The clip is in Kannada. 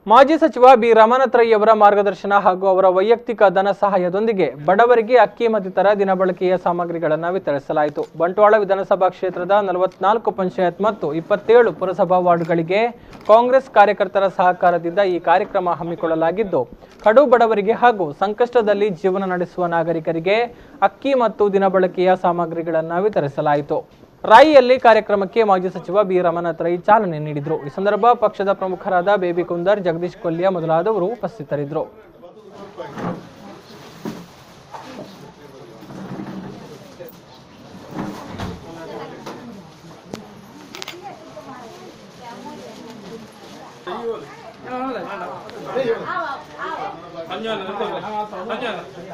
ಮಾಜಿ ಸಚಿವ ಬಿ ರಮಣತ್ರಯ್ಯವರ ಮಾರ್ಗದರ್ಶನ ಹಾಗೂ ಅವರ ವೈಯಕ್ತಿಕ ಧನ ಸಹಾಯದೊಂದಿಗೆ ಬಡವರಿಗೆ ಅಕ್ಕಿ ಮತ್ತಿತರ ದಿನಬಳಕೆಯ ಸಾಮಗ್ರಿಗಳನ್ನು ವಿತರಿಸಲಾಯಿತು ಬಂಟ್ವಾಳ ವಿಧಾನಸಭಾ ಕ್ಷೇತ್ರದ ನಲವತ್ನಾಲ್ಕು ಪಂಚಾಯತ್ ಮತ್ತು ಇಪ್ಪತ್ತೇಳು ಪುರಸಭಾ ವಾರ್ಡ್ಗಳಿಗೆ ಕಾಂಗ್ರೆಸ್ ಕಾರ್ಯಕರ್ತರ ಸಹಕಾರದಿಂದ ಈ ಕಾರ್ಯಕ್ರಮ ಹಮ್ಮಿಕೊಳ್ಳಲಾಗಿದ್ದು ಕಡು ಬಡವರಿಗೆ ಹಾಗೂ ಸಂಕಷ್ಟದಲ್ಲಿ ಜೀವನ ನಡೆಸುವ ನಾಗರಿಕರಿಗೆ ಅಕ್ಕಿ ಮತ್ತು ದಿನಬಳಕೆಯ ಸಾಮಗ್ರಿಗಳನ್ನು ವಿತರಿಸಲಾಯಿತು ರಾಯಿಯಲ್ಲಿ ಕಾರ್ಯಕ್ರಮಕ್ಕೆ ಮಾಜಿ ಸಚಿವ ಬಿ ರಮನಾಥ್ ರೈ ಚಾಲನೆ ನೀಡಿದರು ಈ ಸಂದರ್ಭ ಪಕ್ಷದ ಪ್ರಮುಖರಾದ ಬೇಬಿ ಕುಂದರ್ ಜಗದೀಶ್ ಕೊಲ್ಯ ಮೊದಲಾದವರು ಉಪಸ್ಥಿತರಿದ್ದರು 한년 한년